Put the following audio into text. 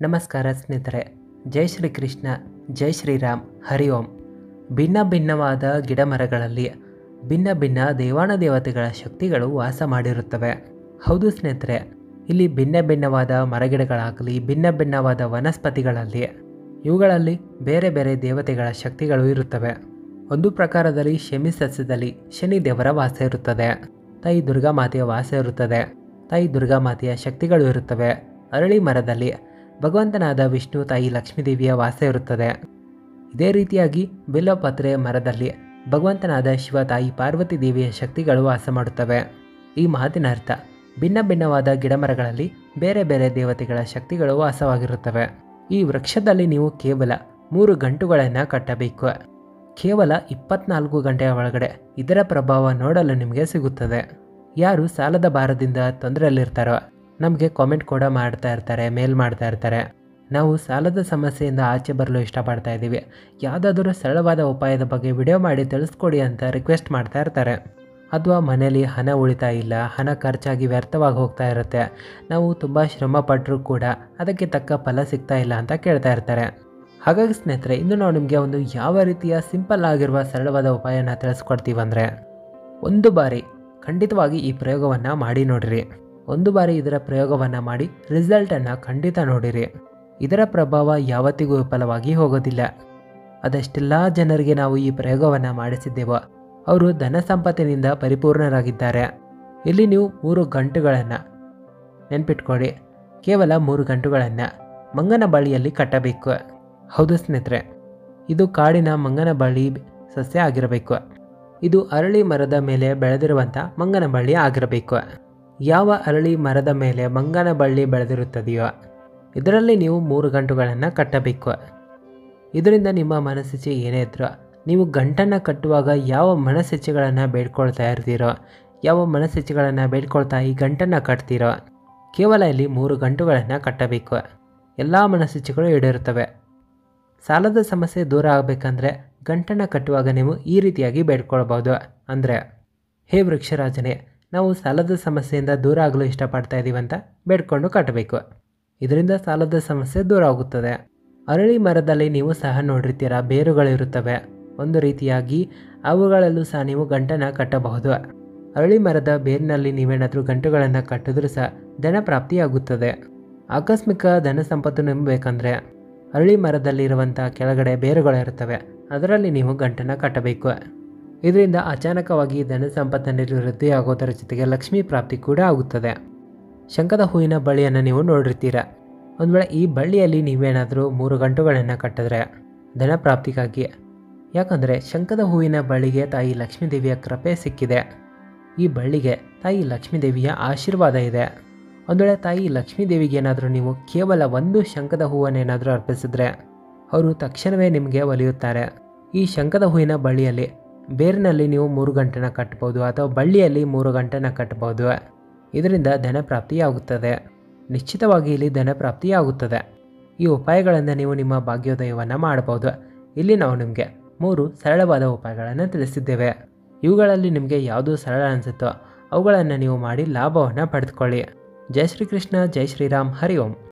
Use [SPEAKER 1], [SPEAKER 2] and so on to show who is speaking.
[SPEAKER 1] ನಮಸ್ಕಾರ ಸ್ನೇಹಿತರೆ ಜೈ ಶ್ರೀ ಕೃಷ್ಣ ಜೈ ಶ್ರೀರಾಮ್ ಹರಿ ಓಂ ಭಿನ್ನ ಭಿನ್ನವಾದ ಗಿಡಮರಗಳಲ್ಲಿ ಭಿನ್ನ ಭಿನ್ನ ದೇವಾನ ದೇವತೆಗಳ ಶಕ್ತಿಗಳು ವಾಸ ಮಾಡಿರುತ್ತವೆ ಹೌದು ಸ್ನೇಹಿತರೆ ಇಲ್ಲಿ ಭಿನ್ನ ಭಿನ್ನವಾದ ಮರಗಿಡಗಳಾಗಲಿ ಭಿನ್ನ ಭಿನ್ನವಾದ ವನಸ್ಪತಿಗಳಲ್ಲಿ ಇವುಗಳಲ್ಲಿ ಬೇರೆ ಬೇರೆ ದೇವತೆಗಳ ಶಕ್ತಿಗಳು ಇರುತ್ತವೆ ಒಂದು ಪ್ರಕಾರದಲ್ಲಿ ಶಮಿ ಸಸ್ಯದಲ್ಲಿ ಶನಿ ದೇವರ ವಾಸ ಇರುತ್ತದೆ ತಾಯಿ ದುರ್ಗಾ ಮಾತೆಯ ವಾಸ ಇರುತ್ತದೆ ತಾಯಿ ದುರ್ಗಾ ಮಾತೆಯ ಶಕ್ತಿಗಳು ಇರುತ್ತವೆ ಅರಳಿ ಮರದಲ್ಲಿ ಭಗವಂತನಾದ ವಿಷ್ಣು ತಾಯಿ ಲಕ್ಷ್ಮೀದೇವಿಯ ವಾಸ ಇರುತ್ತದೆ ಇದೇ ರೀತಿಯಾಗಿ ಬಿಲ್ಲಪತ್ರೆ ಮರದಲ್ಲಿ ಭಗವಂತನಾದ ಶಿವ ತಾಯಿ ಪಾರ್ವತಿ ದೇವಿಯ ಶಕ್ತಿಗಳು ವಾಸ ಮಾಡುತ್ತವೆ ಈ ಮಾತಿನ ಅರ್ಥ ಭಿನ್ನ ಭಿನ್ನವಾದ ಗಿಡಮರಗಳಲ್ಲಿ ಬೇರೆ ಬೇರೆ ದೇವತೆಗಳ ಶಕ್ತಿಗಳು ವಾಸವಾಗಿರುತ್ತವೆ ಈ ವೃಕ್ಷದಲ್ಲಿ ನೀವು ಕೇವಲ ಮೂರು ಗಂಟುಗಳನ್ನು ಕಟ್ಟಬೇಕು ಕೇವಲ ಇಪ್ಪತ್ನಾಲ್ಕು ಗಂಟೆಯ ಒಳಗಡೆ ಇದರ ಪ್ರಭಾವ ನೋಡಲು ನಿಮಗೆ ಸಿಗುತ್ತದೆ ಯಾರು ಸಾಲದ ಭಾರದಿಂದ ತೊಂದರೆಯಲ್ಲಿರ್ತಾರೋ ನಮಗೆ ಕಾಮೆಂಟ್ ಕೂಡ ಮಾಡ್ತಾ ಇರ್ತಾರೆ ಮೇಲ್ ಮಾಡ್ತಾ ಇರ್ತಾರೆ ನಾವು ಸಾಲದ ಸಮಸ್ಯೆಯಿಂದ ಆಚೆ ಬರಲು ಇಷ್ಟಪಡ್ತಾ ಇದ್ದೀವಿ ಯಾವುದಾದ್ರೂ ಸರಳವಾದ ಉಪಾಯದ ಬಗ್ಗೆ ವಿಡಿಯೋ ಮಾಡಿ ತಿಳಿಸ್ಕೊಡಿ ಅಂತ ರಿಕ್ವೆಸ್ಟ್ ಮಾಡ್ತಾ ಇರ್ತಾರೆ ಅಥವಾ ಮನೇಲಿ ಹಣ ಉಳಿತಾ ಇಲ್ಲ ಹಣ ಖರ್ಚಾಗಿ ವ್ಯರ್ಥವಾಗಿ ಹೋಗ್ತಾ ಇರುತ್ತೆ ನಾವು ತುಂಬ ಶ್ರಮ ಪಟ್ಟರೂ ಕೂಡ ಅದಕ್ಕೆ ತಕ್ಕ ಫಲ ಸಿಗ್ತಾ ಇಲ್ಲ ಅಂತ ಕೇಳ್ತಾ ಇರ್ತಾರೆ ಹಾಗಾಗಿ ಸ್ನೇಹಿತರೆ ಇಂದು ನಾವು ನಿಮಗೆ ಒಂದು ಯಾವ ರೀತಿಯ ಸಿಂಪಲ್ ಆಗಿರುವ ಸರಳವಾದ ಉಪಾಯನ ತಿಳಿಸ್ಕೊಡ್ತೀವಂದರೆ ಒಂದು ಬಾರಿ ಖಂಡಿತವಾಗಿ ಈ ಪ್ರಯೋಗವನ್ನು ಮಾಡಿ ನೋಡಿರಿ ಒಂದು ಬಾರಿ ಇದರ ಪ್ರಯೋಗವನ್ನು ಮಾಡಿ ರಿಸಲ್ಟನ್ನು ಖಂಡಿತ ನೋಡಿರಿ ಇದರ ಪ್ರಭಾವ ಯಾವತ್ತಿಗೂ ವಿಫಲವಾಗಿ ಹೋಗೋದಿಲ್ಲ ಅದೆಷ್ಟೆಲ್ಲ ಜನರಿಗೆ ನಾವು ಈ ಪ್ರಯೋಗವನ್ನು ಮಾಡಿಸಿದ್ದೇವೋ ಅವರು ಧನ ಸಂಪತ್ತಿನಿಂದ ಪರಿಪೂರ್ಣರಾಗಿದ್ದಾರೆ ಇಲ್ಲಿ ನೀವು ಮೂರು ಗಂಟುಗಳನ್ನು ನೆನ್ಪಿಟ್ಕೊಳ್ಳಿ ಕೇವಲ ಮೂರು ಗಂಟುಗಳನ್ನು ಮಂಗನ ಬಳ್ಳಿಯಲ್ಲಿ ಕಟ್ಟಬೇಕು ಹೌದು ಸ್ನೇಹಿತರೆ ಇದು ಕಾಡಿನ ಮಂಗನ ಬಳ್ಳಿ ಸಸ್ಯ ಆಗಿರಬೇಕು ಇದು ಅರಳಿ ಮರದ ಮೇಲೆ ಬೆಳೆದಿರುವಂಥ ಮಂಗನ ಬಳ್ಳಿ ಆಗಿರಬೇಕು ಯಾವ ಅರಳಿ ಮರದ ಮೇಲೆ ಮಂಗನ ಬಳ್ಳಿ ಬೆಳೆದಿರುತ್ತದೆಯೋ ಇದರಲ್ಲಿ ನೀವು ಮೂರು ಗಂಟುಗಳನ್ನು ಕಟ್ಟಬೇಕು ಇದರಿಂದ ನಿಮ್ಮ ಮನಸ್ಸಿಚ್ಚೆ ಏನೇ ಇದ್ರೂ ನೀವು ಗಂಟನ್ನು ಕಟ್ಟುವಾಗ ಯಾವ ಮನಸ್ಸಿಚ್ಚೆಗಳನ್ನು ಬೇಡ್ಕೊಳ್ತಾ ಇರ್ತೀರೋ ಯಾವ ಮನಸ್ಸಿಚ್ಚೆಗಳನ್ನು ಬೇಡ್ಕೊಳ್ತಾ ಈ ಗಂಟನ್ನು ಕಟ್ತೀರೋ ಕೇವಲ ಇಲ್ಲಿ ಮೂರು ಗಂಟುಗಳನ್ನು ಕಟ್ಟಬೇಕು ಎಲ್ಲ ಮನಸ್ಸಿಚ್ಚೆಗಳು ಈಡೇರುತ್ತವೆ ಸಾಲದ ಸಮಸ್ಯೆ ದೂರ ಆಗಬೇಕಂದ್ರೆ ಗಂಟನ್ನು ಕಟ್ಟುವಾಗ ನೀವು ಈ ರೀತಿಯಾಗಿ ಬೇಡ್ಕೊಳ್ಬೋದು ಅಂದರೆ ಹೇ ವೃಕ್ಷರಾಜನೇ ನಾವು ಸಾಲದ ಸಮಸ್ಯೆಯಿಂದ ದೂರ ಆಗಲು ಇಷ್ಟಪಡ್ತಾ ಇದ್ದೀವಿ ಅಂತ ಬೇಡ್ಕೊಂಡು ಕಟ್ಟಬೇಕು ಇದರಿಂದ ಸಾಲದ ಸಮಸ್ಯೆ ದೂರ ಆಗುತ್ತದೆ ಅರಳಿ ಮರದಲ್ಲಿ ನೀವು ಸಹ ನೋಡಿರ್ತೀರ ಬೇರುಗಳಿರುತ್ತವೆ ಒಂದು ರೀತಿಯಾಗಿ ಅವುಗಳಲ್ಲೂ ಸಹ ನೀವು ಗಂಟನ್ನು ಕಟ್ಟಬಹುದು ಅರಳಿ ಮರದ ಬೇರಿನಲ್ಲಿ ನೀವೇನಾದರೂ ಗಂಟುಗಳನ್ನು ಕಟ್ಟಿದ್ರೂ ಸಹ ಧನ ಪ್ರಾಪ್ತಿಯಾಗುತ್ತದೆ ಆಕಸ್ಮಿಕ ಧನ ಸಂಪತ್ತು ನಂಬಬೇಕಂದ್ರೆ ಅರಳಿ ಮರದಲ್ಲಿರುವಂಥ ಕೆಳಗಡೆ ಬೇರುಗಳಿರುತ್ತವೆ ಅದರಲ್ಲಿ ನೀವು ಗಂಟನ್ನು ಕಟ್ಟಬೇಕು ಇದರಿಂದ ಅಚಾನಕವಾಗಿ ಧನ ಸಂಪತ್ತಿನಲ್ಲಿ ವೃದ್ಧಿಯಾಗೋದರ ಜೊತೆಗೆ ಲಕ್ಷ್ಮೀ ಪ್ರಾಪ್ತಿ ಕೂಡ ಆಗುತ್ತದೆ ಶಂಕದ ಹೂವಿನ ಬಳ್ಳಿಯನ್ನು ನೀವು ನೋಡಿರ್ತೀರ ಒಂದು ವೇಳೆ ಈ ಬಳ್ಳಿಯಲ್ಲಿ ನೀವೇನಾದರೂ ಮೂರು ಗಂಟುಗಳನ್ನು ಕಟ್ಟಿದ್ರೆ ಧನ ಪ್ರಾಪ್ತಿಗಾಗಿ ಯಾಕಂದರೆ ಶಂಕದ ಹೂವಿನ ಬಳ್ಳಿಗೆ ತಾಯಿ ಲಕ್ಷ್ಮೀದೇವಿಯ ಕೃಪೆ ಸಿಕ್ಕಿದೆ ಈ ಬಳ್ಳಿಗೆ ತಾಯಿ ಲಕ್ಷ್ಮೀದೇವಿಯ ಆಶೀರ್ವಾದ ಇದೆ ಒಂದು ವೇಳೆ ತಾಯಿ ಲಕ್ಷ್ಮೀದೇವಿಗೆ ಏನಾದರೂ ನೀವು ಕೇವಲ ಒಂದು ಶಂಕದ ಹೂವನ್ನೇನಾದರೂ ಅರ್ಪಿಸಿದ್ರೆ ಅವರು ತಕ್ಷಣವೇ ನಿಮಗೆ ಒಲಿಯುತ್ತಾರೆ ಈ ಶಂಕದ ಹೂವಿನ ಬಳ್ಳಿಯಲ್ಲಿ ಬೇರಿನಲ್ಲಿ ನೀವು ಮೂರು ಗಂಟೆನ ಕಟ್ಬೋದು ಅಥವಾ ಬಳ್ಳಿಯಲ್ಲಿ ಮೂರು ಗಂಟೆನ ಕಟ್ಬೋದು ಇದರಿಂದ ಧನ ಪ್ರಾಪ್ತಿಯಾಗುತ್ತದೆ ನಿಶ್ಚಿತವಾಗಿ ಇಲ್ಲಿ ಧನ ಪ್ರಾಪ್ತಿಯಾಗುತ್ತದೆ ಈ ಉಪಾಯಗಳನ್ನು ನೀವು ನಿಮ್ಮ ಭಾಗ್ಯೋದಯವನ್ನು ಮಾಡಬಹುದು ಇಲ್ಲಿ ನಾವು ನಿಮಗೆ ಮೂರು ಸರಳವಾದ ಉಪಾಯಗಳನ್ನು ತಿಳಿಸಿದ್ದೇವೆ ಇವುಗಳಲ್ಲಿ ನಿಮಗೆ ಯಾವುದು ಸರಳ ಅನಿಸುತ್ತೋ ಅವುಗಳನ್ನು ನೀವು ಮಾಡಿ ಲಾಭವನ್ನು ಪಡೆದುಕೊಳ್ಳಿ ಜೈ ಶ್ರೀಕೃಷ್ಣ ಜೈ ಶ್ರೀರಾಮ್ ಹರಿ ಓಂ